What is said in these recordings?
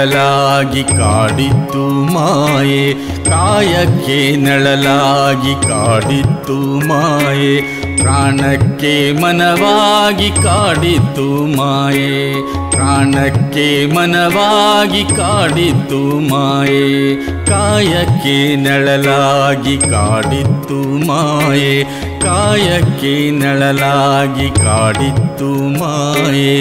ನೆಳಲಾಗಿ ಕಾಡಿತ್ತು ಮಾಯೆ ಕಾಯಕ್ಕೆ ನೆಳಲಾಗಿ ಕಾಡಿತ್ತು ಮಾಯೆ ಪ್ರಾಣಕ್ಕೆ ಮನವಾಗಿ ಕಾಡಿತ್ತು ಮಾಯೆ ಪ್ರಾಣಕ್ಕೆ ಮನವಾಗಿ ಕಾಡಿತ್ತು ಮಾಯೆ ಕಾಯಕ್ಕೆ ನೆಳಲಾಗಿ ಕಾಡಿತ್ತು ಮಾಯೆ ಕಾಯಕ್ಕೆ ನೆಳಲಾಗಿ ಕಾಡಿತ್ತು ಮಾಯೆ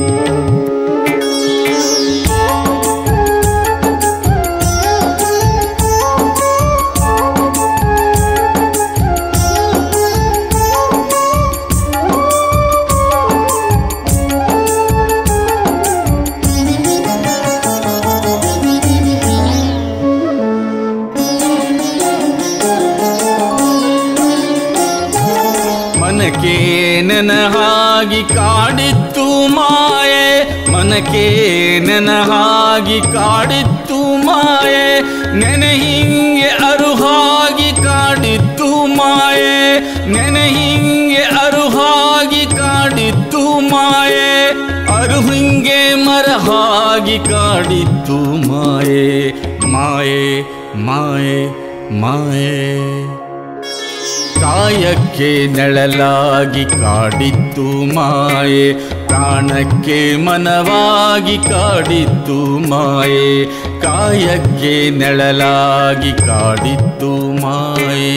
ಮನಕ್ಕೆ ನೆನ ಹಾಗಿ ಕಾಡಿತ್ತು ಮಾಯೆ ಮನಕ್ಕೆ ನೆನ ಹಾಗಿ ಕಾಡಿತ್ತು ಮಾಯೆ ನೆನೆ ಹಿಂಗೆ ಅರುಹಾಗಿ ಕಾಡಿತ್ತು ಮಾಯೆ ನೆನೆ ಹಿಂಗೆ ಅರುಹಾಗಿ ಕಾಡಿತ್ತು ಮಾಯೆ ಅರುಹಿಂಗೆ ಮರ ಹಾಗಿ ಕಾಡಿತ್ತು ಮಾಯೆ ಮಾಯೆ ಮಾಯೆ ಮಾಯೆ ಕಾಯಕ್ಕೆ ನೆಳಲಾಗಿ ಕಾಡಿತ್ತು ಮಾಯೆ ಪ್ರಾಣಕ್ಕೆ ಮನವಾಗಿ ಕಾಡಿತ್ತು ಮಾಯೆ ಕಾಯಕ್ಕೆ ನೆಳಲಾಗಿ ಕಾಡಿತ್ತು ಮಾಯೆ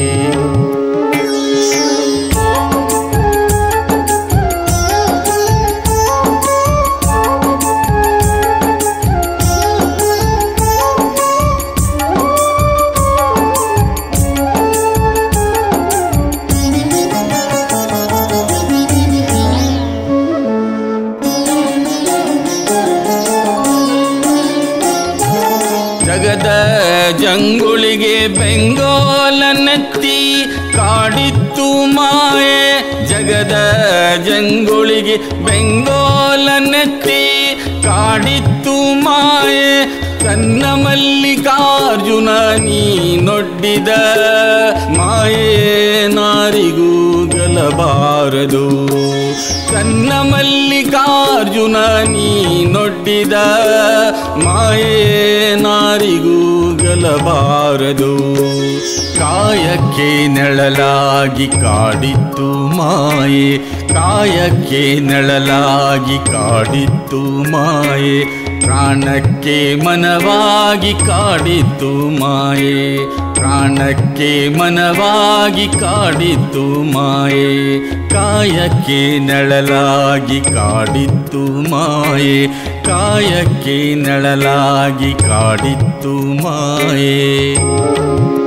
ಜಗದ ಜಂಗುಳಿಗೆ ಬೆಂಗೋಲನೆತ್ತಿ ಕಾಡಿತ್ತು ಮಾಯೆ ಜಗದ ಜಂಗುಳಿಗೆ ಬೆಂಗೋಲನೆತ್ತಿ ಕಾಡಿತ್ತು ಮಾಯೆ ತನ್ನ ಮಲ್ಲಿಕಾರ್ಜುನ ನೀನೊಡ್ಡಿದ ಮಾಯೆ ನಾರಿಗೂ ಗಲಬಾರದು ತನ್ನ ಮಲ್ಲಿಕಾರ್ಜುನ ನೀನೊಡ್ಡಿದ ಮಾಯೆ ನಾರಿಗೂ ಗಲಬಾರದು ಕಾಯಕ್ಕೆ ನೆಳಲಾಗಿ ಕಾಡಿತ್ತು ಮಾಯೆ ಕಾಯಕ್ಕೆ ನೆಳಲಾಗಿ ಕಾಡಿತ್ತು ಮಾಯೆ ಪ್ರಾಣಕ್ಕೆ ಮನವಾಗಿ ಕಾಡಿತ್ತು ಮಾಯೆ ಪ್ರಾಣಕ್ಕೆ ಮನವಾಗಿ ಕಾಡಿತ್ತು ಮಾಯೆ ಕಾಯಕ್ಕೆ ನೆಳಲಾಗಿ ಕಾಡಿತ್ತು ಮಾಯೆ ಕಾಯಕ್ಕೆ ನೆಳಲಾಗಿ ಕಾಡಿತ್ತು ಮಾಯೆ